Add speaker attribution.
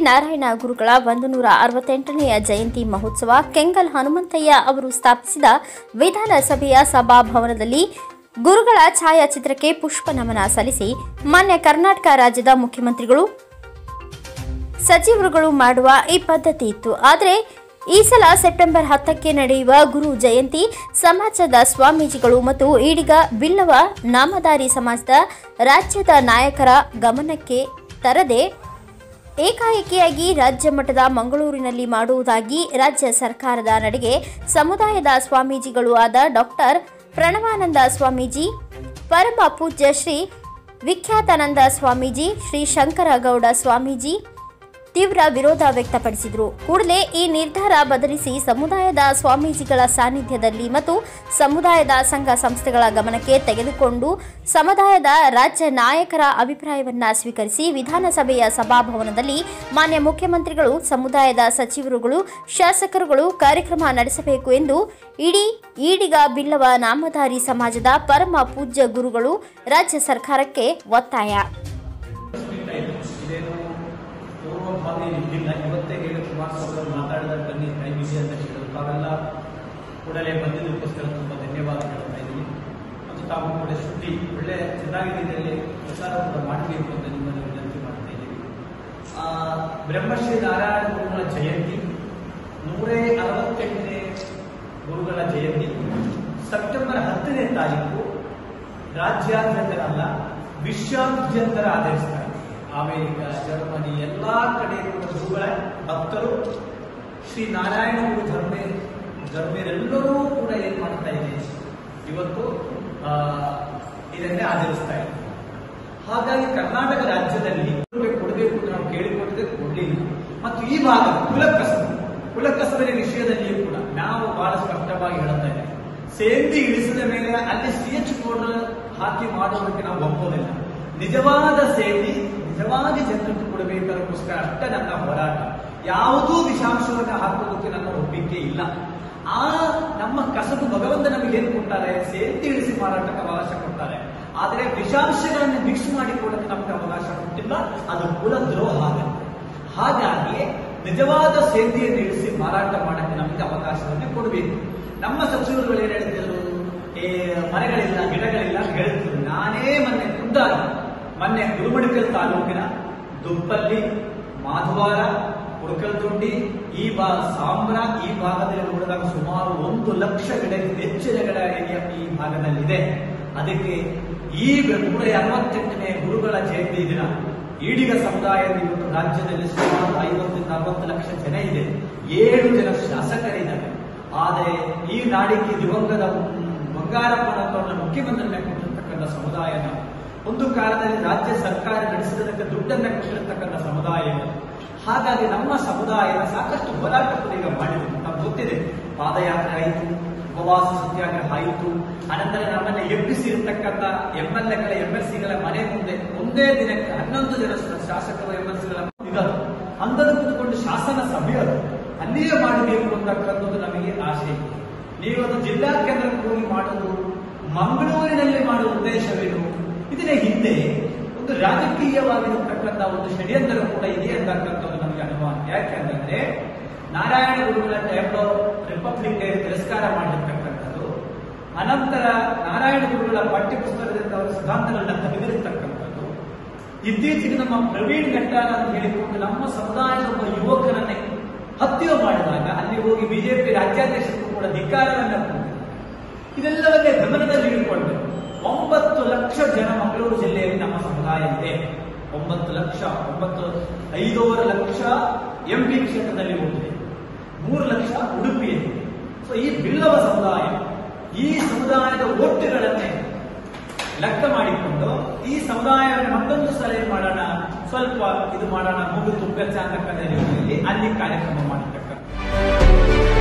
Speaker 1: ನಾರಾಯಣ ಗುರುಗಳ ಒಂದು ನೂರ ಅರವತ್ತೆಂಟನೆಯ ಜಯಂತಿ ಮಹೋತ್ಸವ ಕೆಂಗಲ್ ಹನುಮಂತಯ್ಯ ಅವರು ಸ್ಥಾಪಿಸಿದ ವಿಧಾನಸಭೆಯ ಸಭಾಭವನದಲ್ಲಿ ಗುರುಗಳ ಛಾಯಾಚಿತ್ರಕ್ಕೆ ಪುಷ್ಪ ನಮನ ಸಲ್ಲಿಸಿ ಮಾನ್ಯ ಕರ್ನಾಟಕ ರಾಜ್ಯದ ಮುಖ್ಯಮಂತ್ರಿಗಳು ಸಚಿವರುಗಳು ಮಾಡುವ ಈ ಪದ್ಧತಿ ಇತ್ತು ಆದರೆ ಈ ಸಲ ಸೆಪ್ಟೆಂಬರ್ ಹತ್ತಕ್ಕೆ ನಡೆಯುವ ಗುರು ಜಯಂತಿ ಸಮಾಜದ ಸ್ವಾಮೀಜಿಗಳು ಮತ್ತು ಈಡಿಗ ಬಿಲ್ಲವ ನಾಮಧಾರಿ ಸಮಾಜದ ರಾಜ್ಯದ ನಾಯಕರ ಗಮನಕ್ಕೆ ತರದೆ ಏಕಾಏಕಿಯಾಗಿ ರಾಜ್ಯ ಮಟ್ಟದ ಮಂಗಳೂರಿನಲ್ಲಿ ಮಾಡುವುದಾಗಿ ರಾಜ್ಯ ಸರ್ಕಾರದ ನಡೆಗೆ ಸಮುದಾಯದ ಸ್ವಾಮೀಜಿಗಳು ಆದ ಡಾಕ್ಟರ್ ಪ್ರಣವಾನಂದ ಸ್ವಾಮೀಜಿ ಪರಮ ಪೂಜ್ಯ ಶ್ರೀ ವಿಖ್ಯಾತಾನಂದ ಸ್ವಾಮೀಜಿ ಶ್ರೀ ಶಂಕರಗೌಡ ಸ್ವಾಮೀಜಿ ತೀವ್ರ ವಿರೋಧ ವ್ಯಕ್ತಪಡಿಸಿದರು ಕೂಡಲೇ ಈ ನಿರ್ಧಾರ ಬದಲಿಸಿ ಸಮುದಾಯದ ಸ್ವಾಮೀಜಿಗಳ ಸಾನ್ನಿಧ್ಯದಲ್ಲಿ ಮತ್ತು ಸಮುದಾಯದ ಸಂಘ ಸಂಸ್ಥೆಗಳ ಗಮನಕ್ಕೆ ತೆಗೆದುಕೊಂಡು ಸಮುದಾಯದ ರಾಜ್ಯ ನಾಯಕರ ಅಭಿಪ್ರಾಯವನ್ನ ಸ್ವೀಕರಿಸಿ ವಿಧಾನಸಭೆಯ ಸಭಾಭವನದಲ್ಲಿ ಮಾನ್ಯ ಮುಖ್ಯಮಂತ್ರಿಗಳು ಸಮುದಾಯದ ಸಚಿವರುಗಳು ಶಾಸಕರುಗಳು ಕಾರ್ಯಕ್ರಮ ನಡೆಸಬೇಕು ಎಂದು ಇಡೀ ಈಡಿಗ ಬಿಲ್ಲವ ನಾಮಧಾರಿ ಸಮಾಜದ ಪರಮ ಪೂಜ್ಯ ಗುರುಗಳು ರಾಜ್ಯ ಸರ್ಕಾರಕ್ಕೆ ಒತ್ತಾಯ
Speaker 2: ಇದೇನು ಪೂರ್ವಭಾವಿ ಇದ್ದಿಲ್ಲ ಇವತ್ತೇ ಹೇಳಿ ಕುಮಾರಸ್ವಾಮಿ ಅವರು ಮಾತಾಡಿದ ಬನ್ನಿ ಟೈಮ್ ಇದೆ ಅಂತ ಹೇಳಿದ್ರು ತಾವೆಲ್ಲ ಕೂಡಲೇ ಬಂದಿದ್ದಕ್ಕೋಸ್ಕರ ತುಂಬ ಧನ್ಯವಾದ ಹೇಳ್ತಾ ಇದ್ದೀನಿ ಮತ್ತು ತಾವು ಕೂಡ ಸುದ್ದಿ ಒಳ್ಳೆ ಚೆನ್ನಾಗಿ ರೀತಿಯಲ್ಲಿ ಪ್ರಚಾರ ಕೂಡ ಮಾಡಬೇಕು ಅಂತ ನಿಮ್ಮನ್ನು ವಿನಂತಿ ಮಾಡ್ತಾ ಇದ್ದೀವಿ ಆ, ಬ್ರಹ್ಮಶ್ರೀ ನಾರಾಯಣ ಗುರುಗಳ ಜಯಂತಿ ನೂರೇ ಅರವತ್ತೆಂಟನೇ ಗುರುಗಳ ಜಯಂತಿ ಸೆಪ್ಟೆಂಬರ್ ಹತ್ತನೇ ತಾರೀಕು ರಾಜ್ಯಾದ್ಯಂತರ ವಿಶ್ವಾದ್ಯಂತರ ಆಚರಿಸ್ತಾರೆ ಅಮೆರಿಕ ಜರ್ಮನಿ ಎಲ್ಲಾ ಕಡೆ ಕೂಡ ಗುರುಗಳ ಭಕ್ತರು ಶ್ರೀ ನಾರಾಯಣ ಗುರು ಧರ್ಮೇ ಧರ್ಮೀರೆಲ್ಲರೂ ಕೂಡ ಏನ್ ಮಾಡ್ತಾ ಇದೆ ಇವತ್ತು ಆ, ಇದನ್ನೇ ಆಚರಿಸ್ತಾ ಇದ್ದಾರೆ ಹಾಗಾಗಿ ಕರ್ನಾಟಕ ರಾಜ್ಯದಲ್ಲಿ ಕೊಡ್ಬೇಕು ಕೊಡಬೇಕು ಅಂತ ನಾವು ಕೇಳಿಕೊಟ್ಟಿದ್ರೆ ಕೊಡ್ಲಿಲ್ಲ ಮತ್ತು ಈ ಭಾಗ ಕುಲಕಸಬು ಕುಲಕಸಬರ ವಿಷಯದಲ್ಲಿಯೂ ಕೂಡ ನಾವು ಬಹಳ ಸ್ಪಷ್ಟವಾಗಿ ಹೇಳ್ತಾ ಇದ್ದೇವೆ ಸೇಂದಿ ಇಳಿಸಿದ ಮೇಲೆ ಅಲ್ಲಿ ಸಿ ಎಚ್ ಕೋಡ್ ಹಾಕಿ ಮಾಡುವುದಕ್ಕೆ ನಾವು ಒಪ್ಪೋದಿಲ್ಲ ನಿಜವಾದ ಸೇರಿ ನಿಜವಾಗಿ ಜನರಿಗೆ ಕೊಡಬೇಕನ್ನೋಸ್ಕರ ಅಷ್ಟೇ ನನ್ನ ಹೋರಾಟ ಯಾವುದೂ ವಿಷಾಂಶವನ್ನು ಹಾಕುವುದಕ್ಕೆ ನನ್ನ ಒಪ್ಪಿಗೆ ಇಲ್ಲ ಆ ನಮ್ಮ ಕಸಬು ಭಗವಂತ ನಮಗೆ ಏನ್ ಕೊಡ್ತಾರೆ ಸೇಂದಿ ಇಳಿಸಿ ಮಾರಾಟಕ್ಕೆ ಅವಕಾಶ ಕೊಡ್ತಾರೆ ಆದರೆ ವಿಷಾಂಶಗಳನ್ನು ಮಿಕ್ಸ್ ಮಾಡಿಕೊಳ್ಳಕ್ಕೆ ನಮಗೆ ಅವಕಾಶ ಕೊಟ್ಟಿಲ್ಲ ಅದು ಕುಲ ದ್ರೋಹ ಆಗುತ್ತೆ ಹಾಗಾಗಿ ನಿಜವಾದ ಸೇಂದಿಯನ್ನು ಇಳಿಸಿ ಮಾರಾಟ ಮಾಡಕ್ಕೆ ನಮಗೆ ಅವಕಾಶವನ್ನೇ ಕೊಡಬೇಕು ನಮ್ಮ ಸಚಿವರುಗಳು ಏನ್ ಹೇಳ್ತಿದ್ರು ಏ ಮನೆಗಳಿಲ್ಲ ಗಿಡಗಳಿಲ್ಲ ಅಂತ ಹೇಳ್ತಿದ್ರು ನಾನೇ ಮೊನ್ನೆ ಖುದ್ದಾಗಿ ಮೊನ್ನೆ ಗುರುಮಡಿಕಲ್ ತಾಲೂಕಿನ ದುಪ್ಪಲ್ಲಿ ಮಾಧವಾರ ಕುಡಕಲ್ತುಂಡಿ ಈ ಭಾಗ ಸಾಂಬ್ರ ಈ ಭಾಗದಲ್ಲಿ ನೋಡಿದಾಗ ಸುಮಾರು ಒಂದು ಲಕ್ಷ ಗಿಡ ಹೆಚ್ಚಿನ ಗಿಡ ಏರಿಯಾ ಈ ಭಾಗದಲ್ಲಿದೆ ಅದಕ್ಕೆ ಈ ನೂರ ಅರವತ್ತೆಂಟನೇ ಗುರುಗಳ ಜಯಂತಿ ದಿನ ಈಡಿಗ ಸಮುದಾಯದ ಇವತ್ತು ರಾಜ್ಯದಲ್ಲಿ ಸುಮಾರು ಐವತ್ತರಿಂದ ಅರವತ್ತು ಲಕ್ಷ ಜನ ಇದೆ ಏಳು ಜನ ಶಾಸಕರಿದ್ದಾರೆ ಆದರೆ ಈ ನಾಡಿಗೆ ದಿವಂಗತ ಬಂಗಾರಪ್ಪನವರನ್ನ ಮುಖ್ಯಮಂತ್ರಿನ ಕೊಟ್ಟಿರ್ತಕ್ಕಂಥ ಸಮುದಾಯ ನಾವು. ಒಂದು ಕಾಲದಲ್ಲಿ ರಾಜ್ಯ ಸರ್ಕಾರ ನಡೆಸಿದ್ದಕ್ಕೆ ದುಡ್ಡನ್ನ ಕೊಟ್ಟಿರ್ತಕ್ಕಂಥ ಸಮುದಾಯ ಇದು. ಹಾಗಾಗಿ ನಮ್ಮ ಸಮುದಾಯದ ಸಾಕಷ್ಟು ಹೋರಾಟ ಕೂಡ ಈಗ ಮಾಡಿದೆ ನಮ್ಗೆ ಗೊತ್ತಿದೆ ಪಾದಯಾತ್ರೆ ಆಯಿತು ಉಪವಾಸ ಸತ್ಯಾಗ್ರಹ ಆಯಿತು ಅನಂತರ ನಮ್ಮನ್ನ ಎಬ್ಬಿಸಿರ್ತಕ್ಕಂಥ ಎಂ ಎಲ್ ಎಗಳ ಎಂ ಎಲ್ ಸಿಗಳ ಮನೆ ಮುಂದೆ ಒಂದೇ ದಿನಕ್ಕೆ ಹನ್ನೊಂದು ಜನ ಶಾಸಕರು ಎಂ ಎಲ್ ಸಿಗಳ ಇದ್ದಾರೆ ಅಂದನ್ನು ಕೂತ್ಕೊಂಡು ಶಾಸನ ಸಭೆ ಅದು ಅಲ್ಲಿಯೇ ಮಾಡಬೇಕು ಅಂತಕ್ಕಂಥದ್ದು ನಮಗೆ ಆಸೆ ಇದೆ ನೀವು ಅದು ಜಿಲ್ಲಾ ಕೇಂದ್ರಕ್ಕೆ ಹೋಗಿ ಮಾಡೋದು ಮಂಗಳೂರಿನಲ್ಲಿ ಮಾಡುವ ಉದ್ದೇಶವೇನು ಇದರ ಹಿಂದೆ ಒಂದು ರಾಜಕೀಯವಾಗಿರತಕ್ಕಂಥ ಒಂದು ಷಡ್ಯಂತ್ರ ಕೂಡ ಇದೆ ಅಂತಕ್ಕಂಥದ್ದು ನಮಗೆ ಅನುಮಾನ ಯಾಕೆಂದ್ರೆ ನಾರಾಯಣ ಗುರುಗಳ ಟೈಮ್ಲೋ ರಿಪಬ್ಲಿಕ್ ಡೇ ತಿರಸ್ಕಾರ ಮಾಡಿರ್ತಕ್ಕಂಥದ್ದು ಅನಂತರ ನಾರಾಯಣ ಗುರುಗಳ ಪಠ್ಯ ಪುಸ್ತಕದಿಂದ ಅವರ ಸಿದ್ಧಾಂತಗಳನ್ನ ತೆಗೆದಿರ್ತಕ್ಕಂಥದ್ದು ಇತ್ತೀಚೆಗೆ ನಮ್ಮ ಪ್ರವೀಣ್ ಗಟ್ಟಾರ ಅಂತ ಹೇಳಿಕೊಂಡು ನಮ್ಮ ಸಮುದಾಯದ ಒಬ್ಬ ಯುವಕರನ್ನೇ ಹತ್ಯೆ ಮಾಡಿದಾಗ ಅಲ್ಲಿ ಹೋಗಿ ಬಿಜೆಪಿ ರಾಜ್ಯಾಧ್ಯಕ್ಷರು ಕೂಡ ಧಿಕ್ಕಾರವನ್ನ ಕೊಟ್ಟಿದ್ದಾರೆ. ಇದೆಲ್ಲವನ್ನೇ ಗಮನದಲ್ಲಿ ಇಟ್ಟುಕೊಂಡು ಒಂಬತ್ತು ಲಕ್ಷ ಜನ ಮಂಗಳೂರು ಜಿಲ್ಲೆಯಲ್ಲಿ ನಮ್ಮ ಸಮುದಾಯ ಇದೆ ಒಂಬತ್ತು ಲಕ್ಷ ಒಂಬತ್ತು ಐದೂವರೆ ಲಕ್ಷ ಎಂಪಿ ಕ್ಷೇತ್ರದಲ್ಲಿ ಹೋಗಿದೆ ಮೂರು ಲಕ್ಷ ಉಡುಪಿಯಲ್ಲಿ ಸೊ ಈ ಬಿಲ್ಲವ ಸಮುದಾಯ ಈ ಸಮುದಾಯದ ಓಟುಗಳನ್ನೇ ಲೆಕ್ಕ ಮಾಡಿಕೊಂಡು ಈ ಸಮುದಾಯವನ್ನು ಮತ್ತೊಂದು ಸಲ ಏನ್ ಮಾಡೋಣ ಸ್ವಲ್ಪ ಇದು ಮಾಡೋಣ ಮೂಗು ತುಪ್ಪಚ್ಚ ಅಂತಕ್ಕಂಥ ರೀತಿಯಲ್ಲಿ ಅಲ್ಲಿ ಕಾರ್ಯಕ್ರಮ ಮಾಡಿರ್ತಕ್ಕಂಥ